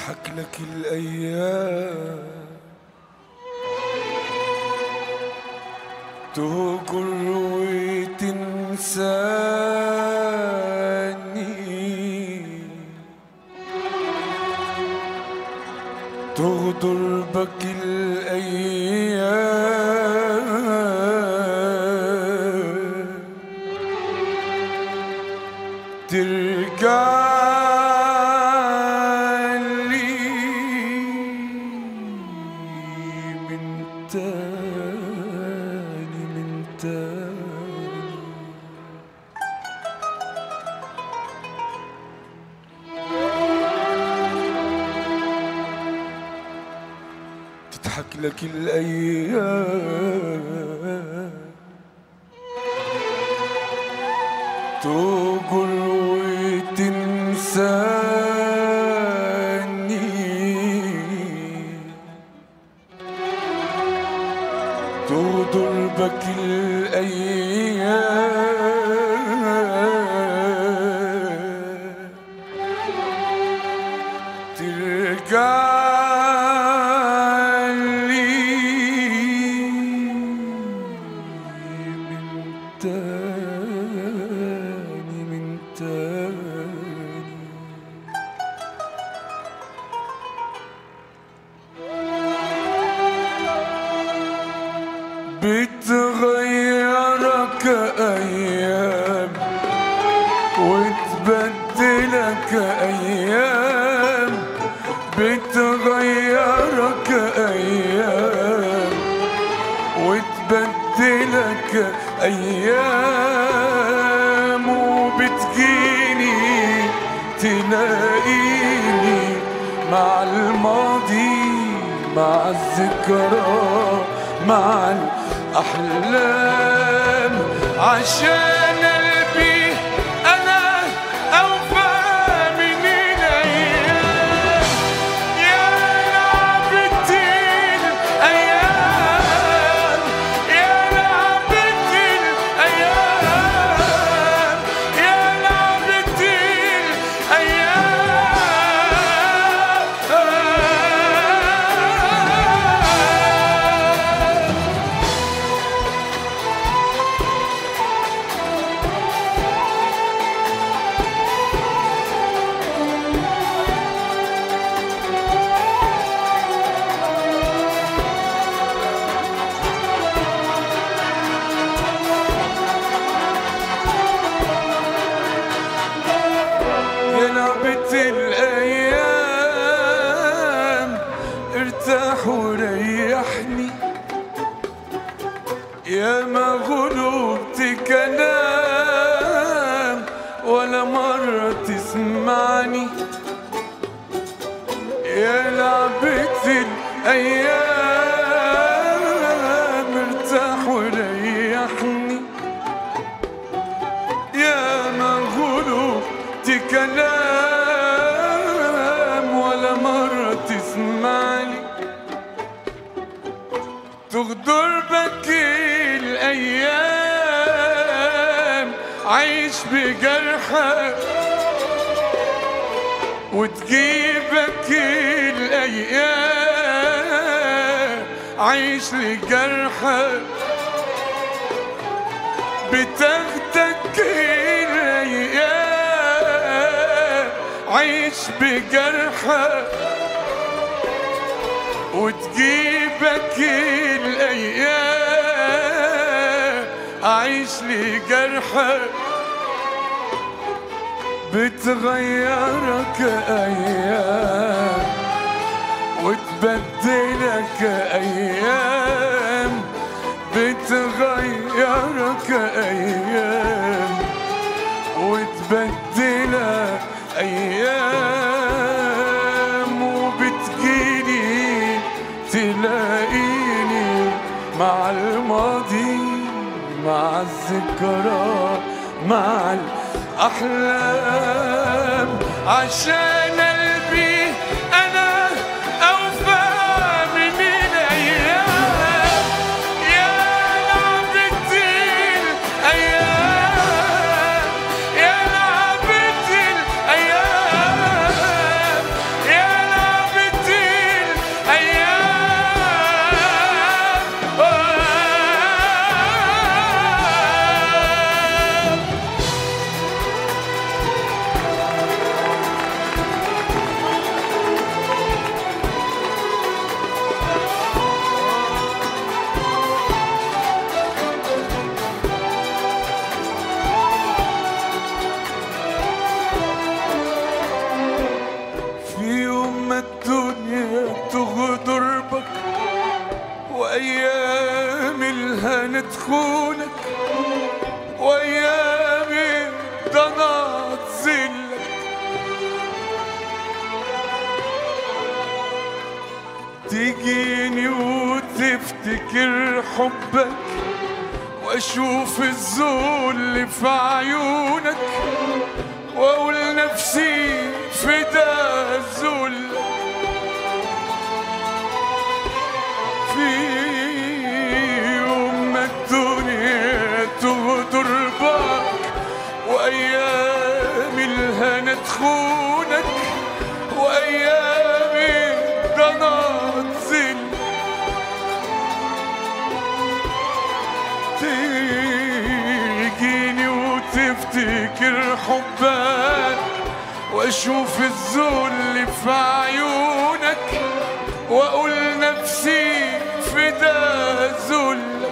تضحك لك الأيام تهجر وتنساني تغدر بك الأيام ترجع لي من تاني من تاني تضحك لك الأيام تقول وتنساني تغدر بك الأيام ترجع لي من تاني من تاني بتغيرك أيام وتبدلك أيام بتغيرك أيام وتبدلك أيام وبتجيني تلاقيني مع الماضي مع الذكرى مع الأحلام عشان قلبي أنا أوفى من الأيام يا لعبة الأيام يا لعبة الأيام يا لعبة الأيام يا لعبة الأيام ارتاح وريحني يا ما غلبت كلام ولا مرة تسمعني يا لعبة الأيام ارتاح وريحني يا مغلوب كلام ولا مرة تسمعني تغدر بك الأيام عيش بجرحك وتجيبك الأيام عيش لجرحك بتاخدك الايام عيش بجرحك وتجيبك الايام اعيش لجرحك بتغيرك ايام وتبدلك ايام بتغيرك ايام وتبدلك ايام وبتجيني تلاقيني مع الماضي مع الذكرى مع الاحلام عشان قلبي انا اوفى من الايام يا لعبة الايام يا لعبة الايام يا لعبة تخونك وايامي ضنا تذلك تيجيني وتفتكر حبك واشوف الذل في عيونك واقول نفسي فدا الذل في يوم ما الدنيا تغدر بك وايام الهنا تخونك وايام ضنا تزل تيجيني وتفتكر حبك واشوف الذل في عيونك واقول نفسي فدا ذل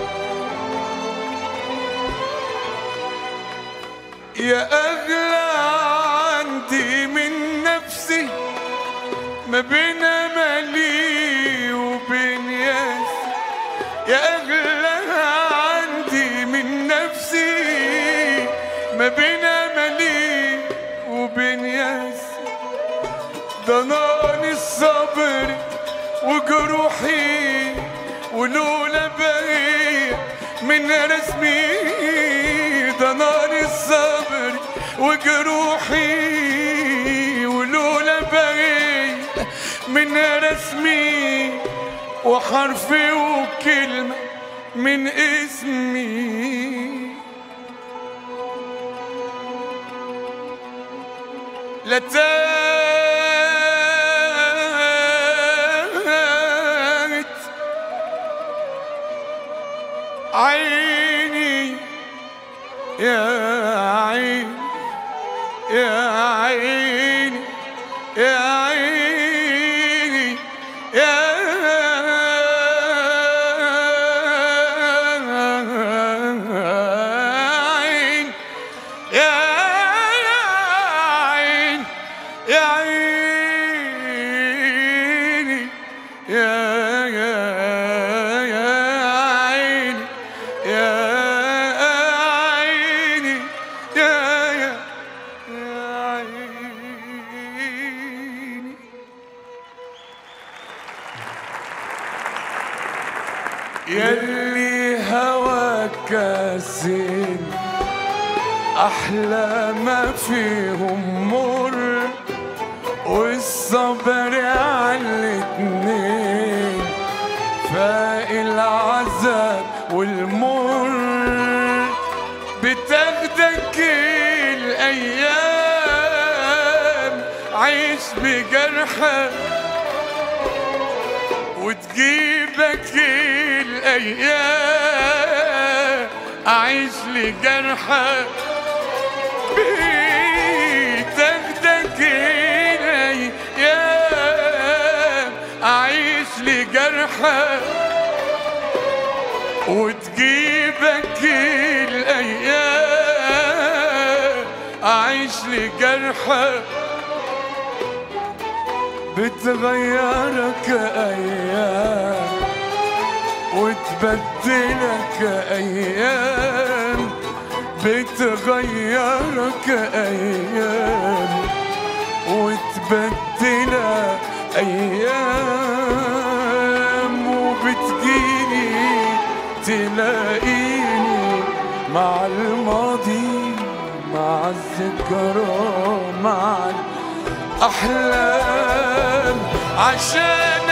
يا اغلى عندي من نفسي ما بين املي وبين ياسي يا اغلى عندي من نفسي ما بين املي وبين ياسي ضناني الصبر وجروحي ولولا بقية من رسمي ضناني الصبر وجروحي ولولا بقية من رسمي وحرفي وكلمة من اسمي لتات عيني يا عيني يا عيني يا عيني يا عيني يا عين يا عيني يا يا يا عيني يا عيني يا يا يا عيني يلي هواك كاسين أحلى ما فيهم مر والصبر على الاتنين فاق العذاب والمر بتاخدك الأيام عيش بجرحك وتجيبك الأيام أعيش لجرحك بتاخدك الأيام أعيش لجرحك وتجيبك الأيام أعيش لجرحك بتغيرك أيام وتبدلك أيام بتغيرك أيام وتبدلك أيام وبتجيني تلاقيني مع الماضي مع الذكرى مع الأحلام عشان